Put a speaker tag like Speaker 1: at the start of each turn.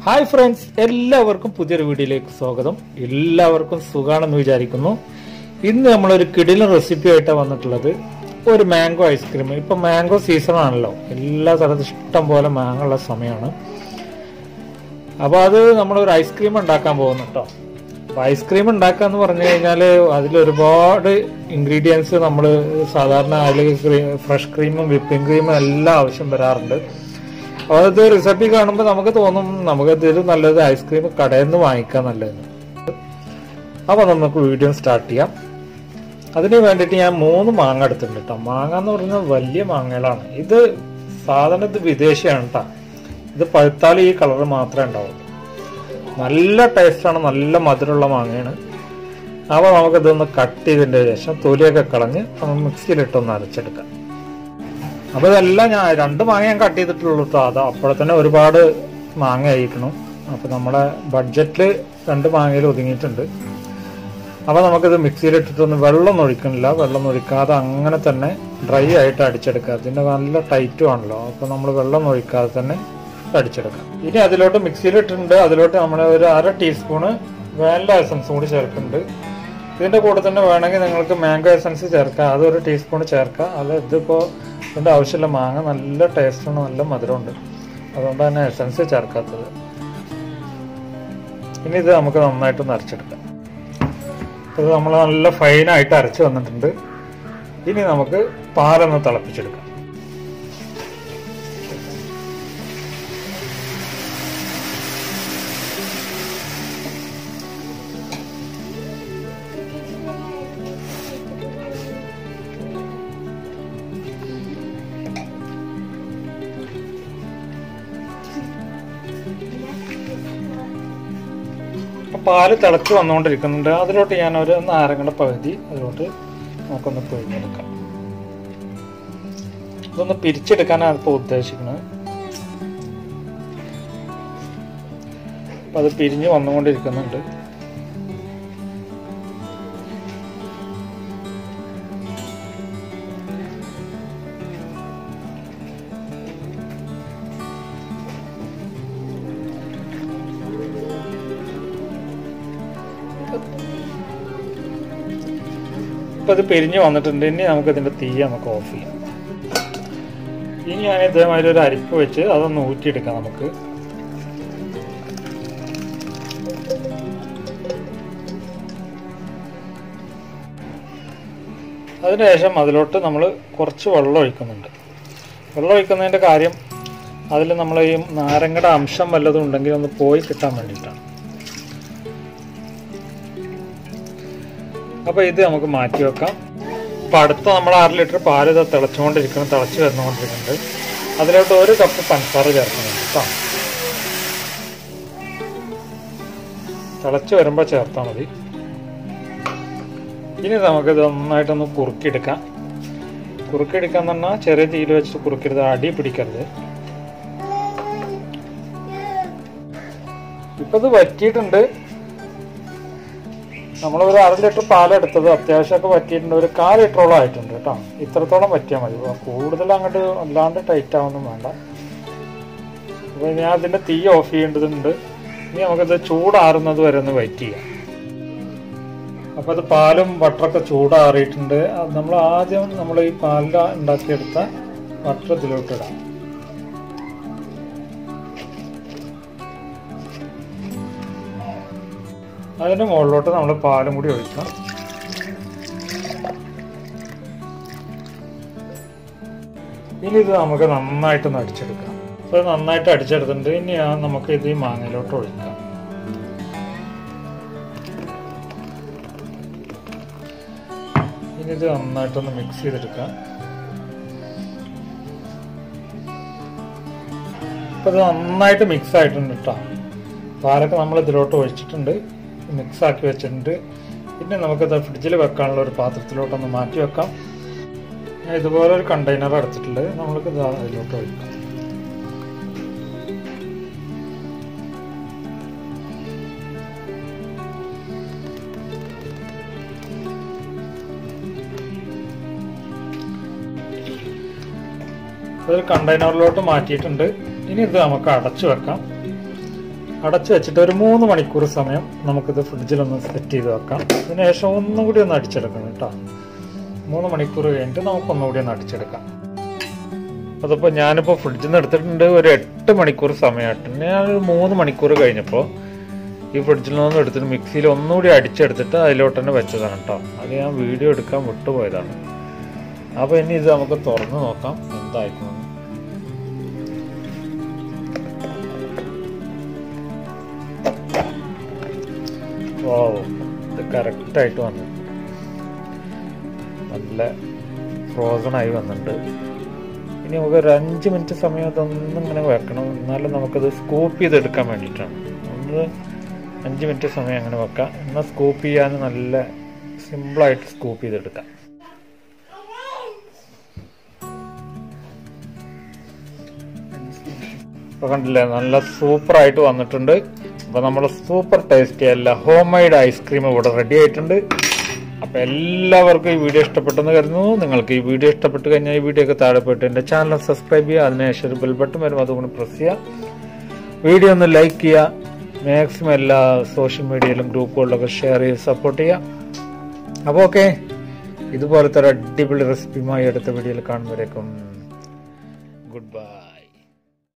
Speaker 1: hi friends എല്ലാവർക്കും പുതിയൊരു വീഡിയോയിലേക്ക് സ്വാഗതം എല്ലാവർക്കും സുഖാണെന്ന് വിചാരിക്കുന്നു ഇന്ന് നമ്മളൊരു കിടിലൻ റെസിപ്പി ആയിട്ടാണ് വന്നിട്ടുള്ളത് ഒരു മാംഗോ ഐസ്ക്രീം ഇപ്പൊ മാംഗോ സീസൺ ആണല്ലോ എല്ലാ സ്ഥലത്തും ഇഷ്ടം പോലെ മാങ്ങ ഉള്ള സമയമാണ് അപ്പൊ അത് നമ്മൾ ഒരു ഐസ്ക്രീം ഉണ്ടാക്കാൻ പോകുന്നു കേട്ടോ അപ്പൊ ഐസ്ക്രീം ഉണ്ടാക്കാന്ന് പറഞ്ഞു കഴിഞ്ഞാൽ അതിൽ ഒരുപാട് ഇൻഗ്രീഡിയൻസ് നമ്മൾ സാധാരണ അതിൽ ഫ്രഷ് ക്രീമും വിപ്പിംഗ് ക്രീമും എല്ലാം ആവശ്യം വരാറുണ്ട് അപ്പോൾ അത് റെസിപ്പി കാണുമ്പോൾ നമുക്ക് തോന്നും നമുക്ക് ഇതിൽ നല്ലത് ഐസ്ക്രീം കടയിൽ നിന്ന് വാങ്ങിക്കാൻ നല്ലതെന്ന് അപ്പോൾ നമുക്ക് വീഡിയോ സ്റ്റാർട്ട് ചെയ്യാം അതിന് വേണ്ടിയിട്ട് ഞാൻ മൂന്ന് മാങ്ങ എടുത്തിട്ടുണ്ട് കേട്ടോ മാങ്ങ എന്ന് പറഞ്ഞാൽ വലിയ മാങ്ങകളാണ് ഇത് സാധനം ഇത് വിദേശിയാണ് കേട്ടോ ഇത് പഴുത്താൽ ഈ കളർ മാത്രമേ ഉണ്ടാവുള്ളൂ നല്ല ടേസ്റ്റാണ് നല്ല മധുരമുള്ള മാങ്ങയാണ് അപ്പോൾ നമുക്കിതൊന്ന് കട്ട് ചെയ്തതിൻ്റെ ശേഷം തൊലിയൊക്കെ കളഞ്ഞ് നമുക്ക് മിക്സിയിലിട്ടൊന്ന് അരച്ചെടുക്കാം അപ്പൊ ഇതെല്ലാം ഞാൻ രണ്ട് മാങ്ങ ഞാൻ കട്ട് ചെയ്തിട്ടുള്ളൂ കേട്ടോ അത് അപ്പോഴെ തന്നെ ഒരുപാട് മാങ്ങ അയക്കണം അപ്പൊ നമ്മുടെ ബഡ്ജറ്റിൽ രണ്ട് മാങ്ങയിൽ ഒതുങ്ങിയിട്ടുണ്ട് അപ്പൊ നമുക്കിത് മിക്സിയിൽ ഇട്ടിട്ടൊന്ന് വെള്ളം ഒഴിക്കണില്ല വെള്ളം ഒഴിക്കാതെ അങ്ങനെ തന്നെ ഡ്രൈ ആയിട്ട് അടിച്ചെടുക്കുക അതിന്റെ നല്ല ടൈറ്റും ആണല്ലോ അപ്പൊ നമ്മൾ വെള്ളം ഒഴിക്കാതെ തന്നെ അടിച്ചെടുക്കാം ഇനി അതിലോട്ട് മിക്സിയിൽ ഇട്ടിട്ടുണ്ട് അതിലോട്ട് നമ്മൾ ഒരു അര ടീസ്പൂണ് വാനില എസൻസും കൂടി ചേർക്കുന്നുണ്ട് ഇതിന്റെ കൂടെ തന്നെ വേണമെങ്കിൽ നിങ്ങൾക്ക് മാംഗോ എസൻസ് ചേർക്കാം അതൊരു ടീസ്പൂൺ ചേർക്കാം അത് ഇതിപ്പോ ഇതിന്റെ ആവശ്യമില്ല മാങ്ങ നല്ല ടേസ്റ്റാണ് നല്ല മധുരമുണ്ട് അതുകൊണ്ട് തന്നെ എസൻസ് ചേർക്കാത്തത് ഇനി ഇത് നമുക്ക് നന്നായിട്ട് അരച്ചെടുക്കാം ഇത് നമ്മൾ നല്ല ഫൈനായിട്ട് അരച്ച് വന്നിട്ടുണ്ട് ഇനി നമുക്ക് പാലൊന്ന് തിളപ്പിച്ചെടുക്കാം പാല് തിളച്ച് വന്നുകൊണ്ടിരിക്കുന്നുണ്ട് അതിലോട്ട് ഞാൻ ഒരു നാരങ്ങയുടെ പകുതി അതിലോട്ട് നമുക്കൊന്ന് പിഴിഞ്ഞെടുക്കാം ഇതൊന്ന് പിരിച്ചെടുക്കാനാണ് ഇപ്പോൾ ഉദ്ദേശിക്കുന്നത് അപ്പം അത് പിരിഞ്ഞ് വന്നുകൊണ്ടിരിക്കുന്നുണ്ട് ഇപ്പൊ ഇത് പിരിഞ്ഞ് വന്നിട്ടുണ്ട് ഇനി നമുക്ക് ഇതിന്റെ തീ നമുക്ക് ഓഫ് ചെയ്യാം ഇനി ഞാൻ ഇതേമാതിരി ഒരു അരിപ്പ് വെച്ച് അതൊന്ന് ഊറ്റിയെടുക്കാം നമുക്ക് അതിനുശേഷം അതിലോട്ട് നമ്മൾ കുറച്ച് വെള്ളം ഒഴിക്കുന്നുണ്ട് വെള്ളം ഒഴിക്കുന്നതിൻ്റെ കാര്യം അതിൽ നമ്മൾ ഈ നാരങ്ങയുടെ അംശം വല്ലതും ഉണ്ടെങ്കിൽ ഒന്ന് പോയി കിട്ടാൻ വേണ്ടിയിട്ടാണ് അപ്പോൾ ഇത് നമുക്ക് മാറ്റി വെക്കാം അപ്പോൾ അടുത്ത നമ്മൾ അര ലിറ്റർ പാല് ഇത് തിളച്ചുകൊണ്ടിരിക്കണം തിളച്ച് വരുന്നുകൊണ്ടിരിക്കുന്നുണ്ട് അതിലോട്ട് ഒരു കപ്പ് പഞ്ചസാര ചേർക്കുന്നുണ്ട് കേട്ടോ തിളച്ച് വരുമ്പോൾ ചേർത്താൽ മതി ഇനി നമുക്കിത് നന്നായിട്ടൊന്ന് കുറുക്കിയെടുക്കാം കുറുക്കിയെടുക്കാൻ പറഞ്ഞാൽ ചെറിയ തീയിൽ വെച്ച് കുറുക്കരുത് അടി പിടിക്കരുത് ഇപ്പൊ ഇത് വറ്റിയിട്ടുണ്ട് നമ്മൾ ഒരു അര ലിറ്റർ പാലെടുത്തത് അത്യാവശ്യമൊക്കെ പറ്റിയിട്ടുണ്ട് ഒരു കാൽ ലിറ്ററോളം ആയിട്ടുണ്ട് കേട്ടോ ഇത്രത്തോളം പറ്റിയാൽ മതി കൂടുതൽ അങ്ങോട്ട് അല്ലാണ്ട് ടൈറ്റ് ആവൊന്നും വേണ്ട അപ്പോൾ ഞാൻ അതിന്റെ തീ ഓഫ് ചെയ്യേണ്ടതുണ്ട് ഇനി നമുക്കിത് ചൂടാറുന്നത് വരെ ഒന്ന് വെയിറ്റ് ചെയ്യാം അപ്പോൾ അത് പാലും ബട്ടറൊക്കെ ചൂടാറിയിട്ടുണ്ട് നമ്മൾ ആദ്യം നമ്മൾ ഈ പാലിൽ ഉണ്ടാക്കിയെടുത്ത ബട്ടർ ഇതിലോട്ട് ഇടാം അതിന് മുകളിലോട്ട് നമ്മൾ പാലും കൂടി ഒഴിക്കാം ഇനി ഇത് നമുക്ക് നന്നായിട്ട് അടിച്ചെടുക്കാം അപ്പോൾ നന്നായിട്ട് അടിച്ചെടുത്തിട്ടുണ്ട് ഇനി ആ നമുക്ക് ഇത് ഈ മാങ്ങയിലോട്ട് ഒഴിക്കാം ഇനി ഇത് നന്നായിട്ടൊന്ന് മിക്സ് ചെയ്തെടുക്കാം ഇപ്പൊ ഇത് നന്നായിട്ട് മിക്സ് ആയിട്ടുണ്ട് കേട്ടോ പാലൊക്കെ നമ്മൾ ഇതിലോട്ട് ഒഴിച്ചിട്ടുണ്ട് മിക്സ് ആക്കി വെച്ചിട്ടുണ്ട് പിന്നെ നമുക്കത് ഫ്രിഡ്ജിൽ വെക്കാനുള്ള ഒരു പാത്രത്തിലോട്ടൊന്ന് മാറ്റി വെക്കാം ഞാൻ ഇതുപോലെ ഒരു കണ്ടെയ്നർ എടുത്തിട്ടുണ്ട് നമ്മൾക്ക് ഇത് അതിലോട്ട് ഒഴിക്കാം ഒരു കണ്ടെയ്നറിലോട്ട് മാറ്റിയിട്ടുണ്ട് ഇനി ഇത് നമുക്ക് അടച്ചു വെക്കാം അടച്ചു വെച്ചിട്ട് ഒരു മൂന്ന് മണിക്കൂർ സമയം നമുക്കിത് ഫ്രിഡ്ജിലൊന്ന് സെറ്റ് ചെയ്ത് വെക്കാം അതിനുശേഷം ഒന്നും കൂടി ഒന്ന് അടിച്ചെടുക്കണം കേട്ടോ മൂന്ന് മണിക്കൂർ കഴിഞ്ഞിട്ട് നമുക്ക് ഒന്നുകൂടി ഒന്ന് അടിച്ചെടുക്കാം അതിപ്പോൾ ഞാനിപ്പോൾ ഫ്രിഡ്ജിൽ നിന്ന് എടുത്തിട്ടുണ്ട് ഒരു എട്ട് മണിക്കൂർ സമയമായിട്ടുണ്ട് ഞാൻ ഒരു മൂന്ന് മണിക്കൂർ കഴിഞ്ഞപ്പോൾ ഈ ഫ്രിഡ്ജിൽ നിന്ന് എടുത്തിട്ട് മിക്സിയിൽ ഒന്നുകൂടി അടിച്ചെടുത്തിട്ട് അതിലോട്ട് തന്നെ വെച്ചതാണ് കേട്ടോ അത് ഞാൻ വീഡിയോ എടുക്കാൻ വിട്ടുപോയതാണ് അപ്പോൾ ഇനി ഇത് നമുക്ക് തുറന്ന് നോക്കാം എന്തായിരിക്കും ഓ ഇത് കറക്റ്റായിട്ട് വന്നു നല്ല ഫ്രോസൺ ആയി വന്നിട്ടുണ്ട് ഇനി നമുക്ക് ഒരു അഞ്ച് മിനിറ്റ് സമയം അതൊന്നും ഇങ്ങനെ വെക്കണം എന്നാലും നമുക്കത് സ്കൂപ്പ് ചെയ്തെടുക്കാൻ വേണ്ടിയിട്ടാണ് ഒന്ന് അഞ്ച് മിനിറ്റ് സമയം അങ്ങനെ വെക്കാം എന്നാൽ സ്കൂപ്പ് ചെയ്യാൻ നല്ല സിമ്പിളായിട്ട് സ്കൂപ്പ് ചെയ്തെടുക്കാം ഇപ്പൊ കണ്ടില്ലേ നല്ല സൂപ്പറായിട്ട് വന്നിട്ടുണ്ട് അപ്പൊ നമ്മൾ സൂപ്പർ ടേസ്റ്റി അല്ല ഹോം മെയ്ഡ് ഐസ്ക്രീം ഇവിടെ റെഡി ആയിട്ടുണ്ട് അപ്പൊ എല്ലാവർക്കും ഈ വീഡിയോ ഇഷ്ടപ്പെട്ടെന്ന് കരുതുന്നു നിങ്ങൾക്ക് ഈ വീഡിയോ ഇഷ്ടപ്പെട്ട് കഴിഞ്ഞാൽ ഈ വീഡിയോ ഒക്കെ താഴെ പോയിട്ട് എന്റെ ചാനൽ സബ്സ്ക്രൈബ് ചെയ്യുക അതിനുശേഷം ഒരു ബെൽ ബട്ടൺ വരും അതുകൊണ്ട് പ്രസ് ചെയ്യുക വീഡിയോ ഒന്ന് ലൈക്ക് ചെയ്യുക മാക്സിമം എല്ലാ സോഷ്യൽ മീഡിയയിലും ഗ്രൂപ്പുകളിലൊക്കെ ഷെയർ ചെയ്ത് സപ്പോർട്ട് ചെയ്യുക അപ്പോൾ ഓക്കെ ഇതുപോലത്തെ ഒരു അടിപൊളി റെസിപ്പിയുമായി അടുത്ത വീഡിയോയിൽ കാണുന്നവരേക്കും ഗുഡ് ബൈ